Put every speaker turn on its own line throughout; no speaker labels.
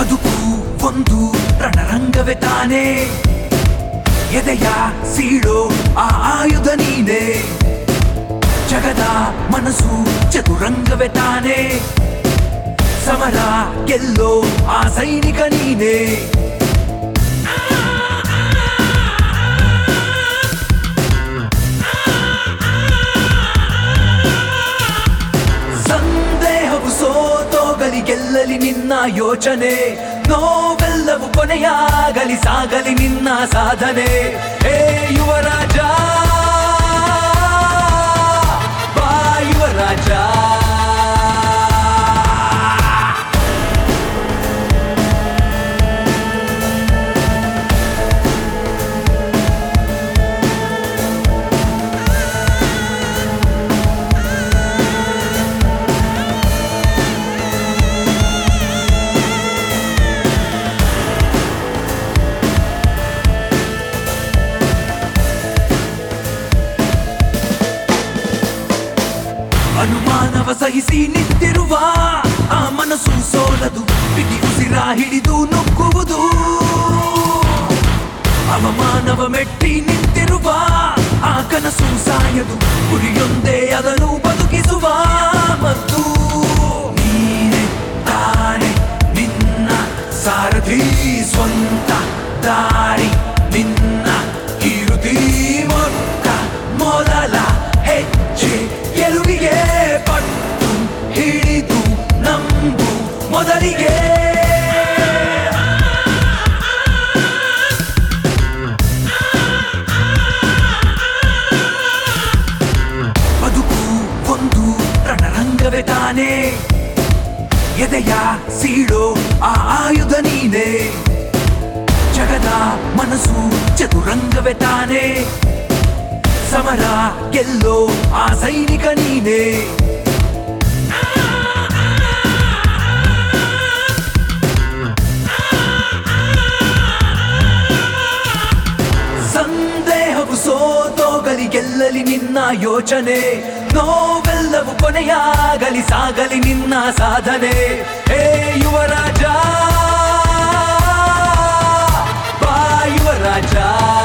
ಬದುಕು ಒಂದು ರಣರಂಗವೇ ತಾನೇ ಎದೆಯ ಸೀಳೋ ಆ ಆಯುಧ ನೀನೆ ಜಗದ ಮನಸ್ಸು ಚತುರಂಗವೇ ತಾನೇ ಸಮರ ಗೆಲ್ಲೋ ಆ ಸೈನಿಕ ನೀನೆ ಸಂದೇಹವು ಸೋತೋಗಲಿ ಗೆಲ್ಲಲಿ ನಿನ್ನ ಯೋಚನೆ ನೋವೆಲ್ಲವು ಕೊನೆಯಾಗಲಿ ಸಾಗಲಿ ನಿನ್ನ ಸಾಧನೆ ಹೇ ಯುವರಾಜ ಬಾ ಯುವರಾಜ ಅನುಮಾನವ ಸಹಿಸಿ ನಿಂತಿರುವ ಆ ಮನಸ್ಸು ಸೋಲದು ಬಿಗಿ ಉಸಿರ ಹಿಡಿದು ನುಗ್ಗುವುದು ಅವಮಾನವ ಮೆಟ್ಟಿ ನಿಂತಿರುವ ಆ ಕನಸು ಸಾಯದು ಗುರಿಯೊಂದೇ ಅದನ್ನು ಬದುಕಿಸುವ ಮತ್ತು ನೀನೆ ತಾನೆ ನಿನ್ನ ಸಾರಥಿ ಸ್ವಂತ ದಾರಿ ನಿನ್ನ ಕಿರುತಿ ಮೊಟ್ಟ ಮೊದಲ ಹೆಜ್ಜೆ ಗೆಲುವಿಗೆ ಪಟ್ಟು ಹಿಡಿದು ನಂಬು ಮೊದಲಿಗೆ ಬದುಕು ಒಂದು ರಣರಂಗವೇ ತಾನೇ ಎದೆಯ ಸೀಳೋ ಆ ಆಯುಧ ನೀನೆ ಜಗದ ಮನಸ್ಸು ಚತುರಂಗವೇ ತಾನೇ ಸಮರ ಗೆಲ್ಲೋ ಆ ಸೈನಿಕ ನೀನೆ ಸಂದೇಹವು ಸೋತೋಗಲಿ ಗೆಲ್ಲಲಿ ನಿನ್ನ ಯೋಚನೆ ನೋವೆಲ್ಲವು ಕೊನೆಯಾಗಲಿ ಸಾಗಲಿ ನಿನ್ನ ಸಾಧನೆ ಹೇ ಯುವರಾಜ ಬಾ ಯುವರಾಜ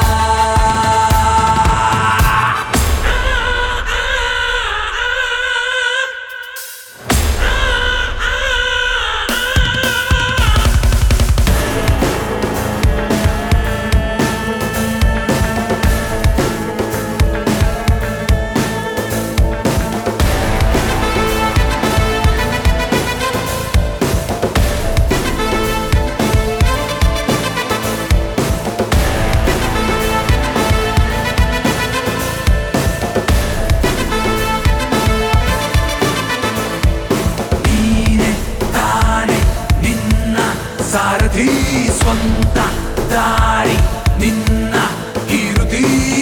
ನೀನೆ ತಾನೆ ನಿನ್ನ ಸಾರಥಿ ಸ್ವಂತ ದಾರಿ ನಿನ್ನ ಕಿರುತಿ